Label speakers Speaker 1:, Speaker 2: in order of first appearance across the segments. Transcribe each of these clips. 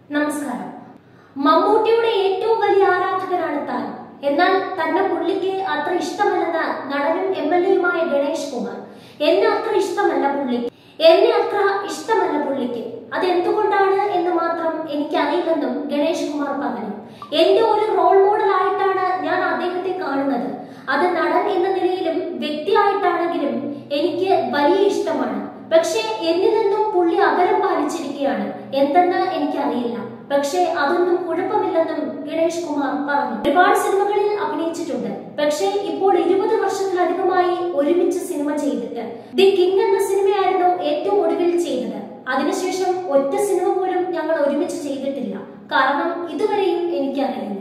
Speaker 1: നമസ്കാരം മമ്മൂട്ടിയുടെ ഏറ്റവും വലിയ ആരാധകനാണ് താൻ എന്നാൽ തന്നെ പുള്ളിക്ക് അത്ര ഇഷ്ടമല്ലെന്ന് നടനും എം എൽ എയുമായ ഗണേഷ് കുമാർ എന്നെ അത്ര ഇഷ്ടമല്ല പുള്ളിക്ക് എന്നെ അത്ര ഇഷ്ടമല്ല പുള്ളിക്ക് അതെന്തുകൊണ്ടാണ് എന്ന് മാത്രം എനിക്കറിയില്ലെന്നും ഗണേഷ് കുമാർ പറഞ്ഞു എന്റെ ഒരു റോൾ മോഡൽ ആയിട്ടാണ് ഞാൻ അദ്ദേഹത്തെ കാണുന്നത് അത് നടൻ എന്ന നിലയിലും വ്യക്തിയായിട്ടാണെങ്കിലും എനിക്ക് വലിയ ഇഷ്ടമാണ് പക്ഷേ എന്നിൽ നിന്നും പുള്ളി അകലം പാലിച്ചിരിക്കുകയാണ് എന്തെന്ന് എനിക്കറിയില്ല പക്ഷേ അതൊന്നും കുഴപ്പമില്ലെന്നും ഗണേഷ് കുമാർ പറഞ്ഞു ഒരുപാട് സിനിമകളിൽ അഭിനയിച്ചിട്ടുണ്ട് പക്ഷേ ഇപ്പോൾ ഇരുപത് വർഷത്തിലധികമായി ഒരുമിച്ച് സിനിമ ചെയ്തിട്ട് ദി കിങ് എന്ന സിനിമയായിരുന്നു ഏറ്റവും ഒടുവിൽ ചെയ്തത് അതിനുശേഷം ഒറ്റ സിനിമ പോലും ഞങ്ങൾ ഒരുമിച്ച് ചെയ്തിട്ടില്ല കാരണം ഇതുവരെയും എനിക്കറിയില്ല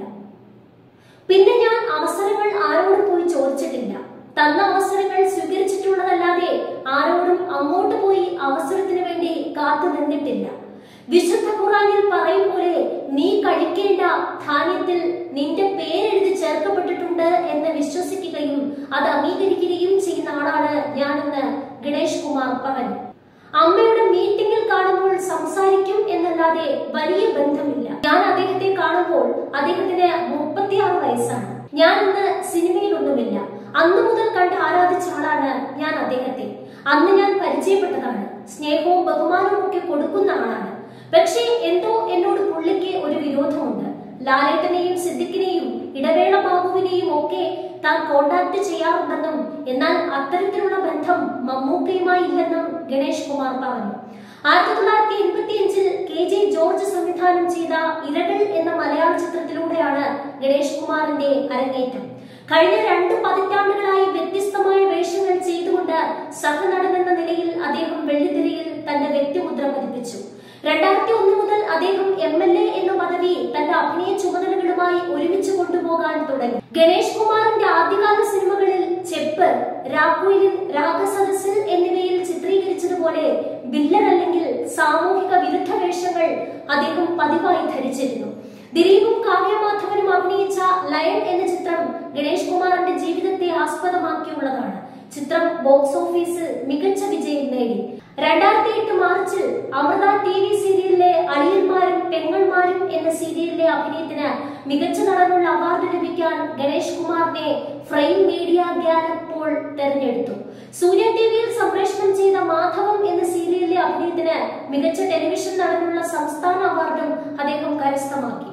Speaker 1: പിന്നെ ഞാൻ അവസരങ്ങൾ ആരോടും പോയി ചോദിച്ചിട്ടില്ല തന്ന അവസരങ്ങൾ സ്വീകരിച്ചിട്ടുള്ളതല്ലാതെ ആരോടും അങ്ങോട്ട് പോയി അവസരത്തിന് വേണ്ടി കാത്തു നിന്നിട്ടില്ല വിശുദ്ധ ഖുറാനിൽ പറയും പോലെ നീ കഴിക്കേണ്ട ധാന്യത്തിൽ നിന്റെ പേരെഴുതി ചേർക്കപ്പെട്ടിട്ടുണ്ട് എന്ന് വിശ്വസിക്കുകയും അത് അംഗീകരിക്കുകയും ചെയ്യുന്ന ആളാണ് ഞാനെന്ന് ഗണേഷ് കുമാർ പറഞ്ഞു അമ്മയുടെ മീറ്റിംഗിൽ കാണുമ്പോൾ സംസാരിക്കും എന്നല്ലാതെ വലിയ ബന്ധമില്ല ഞാൻ അദ്ദേഹത്തെ കാണുമ്പോൾ അദ്ദേഹത്തിന് മുപ്പത്തിയാറ് വയസ്സാണ് ഞാൻ ഇന്ന് സിനിമയിലൊന്നുമില്ല അന്ന് മുതൽ കണ്ട് ആരാധിച്ച ആളാണ് ഞാൻ അദ്ദേഹത്തെ അന്ന് ഞാൻ പരിചയപ്പെട്ടതാണ് സ്നേഹവും ബഹുമാനവും ഒക്കെ കൊടുക്കുന്ന ആളാണ് പക്ഷേ എന്തോ എന്നോട് പുള്ളിക്ക് ഒരു വിരോധമുണ്ട് ലാലേട്ടനെയും സിദ്ദിഖിനെയും ഇടവേള ബാബുവിനെയും ഒക്കെ താൻ കോണ്ടാക്ട് ചെയ്യാറുണ്ടെന്നും എന്നാൽ അത്തരത്തിലുള്ള ബന്ധം മമ്മൂക്കയുമായി ഇല്ലെന്നും ഗണേഷ് കുമാർ പറഞ്ഞു ആയിരത്തി തൊള്ളായിരത്തി എൺപത്തിയഞ്ചിൽ കെ ജെ ജോർജ് സംവിധാനം ചെയ്ത ഇരകൾ എന്ന മലയാള ചിത്രത്തിലൂടെയാണ് ഗണേഷ് കുമാറിന്റെ അരങ്ങേറ്റം കഴിഞ്ഞ രണ്ട് പതിറ്റാണ്ടുകളായി വ്യത്യസ്തമായ വേഷങ്ങൾ ചെയ്തുകൊണ്ട് സഹനടൻ എന്ന നിലയിൽ അദ്ദേഹം വെള്ളിത്തിരയിൽ തന്റെ വ്യക്തിമുദ്ര പതിപ്പിച്ചു രണ്ടായിരത്തി ഒന്ന് മുതൽ അദ്ദേഹം എം എൽ എ എന്ന പദവി തന്റെ അഭിനയ ചുമതലകളുമായി ഒരുമിച്ച് കൊണ്ടുപോകാൻ തുടങ്ങി ഗണേഷ് കുമാറിന്റെ ആദ്യകാല സിനിമകളിൽ ചെപ്പ് രാഘുവിലിൻ രാഗസദസ്സിൽ എന്നിവയിൽ ചിത്രീകരിച്ചതുപോലെ വില്ലൻ അല്ലെങ്കിൽ സാമൂഹിക വിരുദ്ധ വേഷങ്ങൾ അദ്ദേഹം പതിവായി ധരിച്ചിരുന്നു ദിലീപും കാവ്യമാധവനും അഭിനയിച്ച ലയൺ എന്ന ചിത്രം ഗണേഷ് കുമാറിന്റെ ജീവിതത്തെ ആസ്പദമാക്കിയുള്ളതാണ് ചിത്രം ബോക്സ് ഓഫീസിൽ മികച്ച വിജയം നേടി രണ്ടായിരത്തി എട്ട് മാർച്ചിൽ അമൃത ടി വി സീരിയലിലെ അളിയന്മാരും പെങ്ങന്മാരും എന്ന സീരിയലിലെ അഭിനയത്തിന് മികച്ച നടനുള്ള അവാർഡ് ലഭിക്കാൻ ഗണേഷ് കുമാറിനെ ഫ്രെയിം മീഡിയ ഗ്യാലപ്പോൾ തെരഞ്ഞെടുത്തു സൂര്യ ടി വിയിൽ സംപ്രേഷണം ചെയ്ത മാധവം എന്ന സീരിയലിലെ അഭിനയത്തിന് മികച്ച ടെലിവിഷൻ നടനുള്ള സംസ്ഥാന അവാർഡും അദ്ദേഹം കരസ്ഥമാക്കി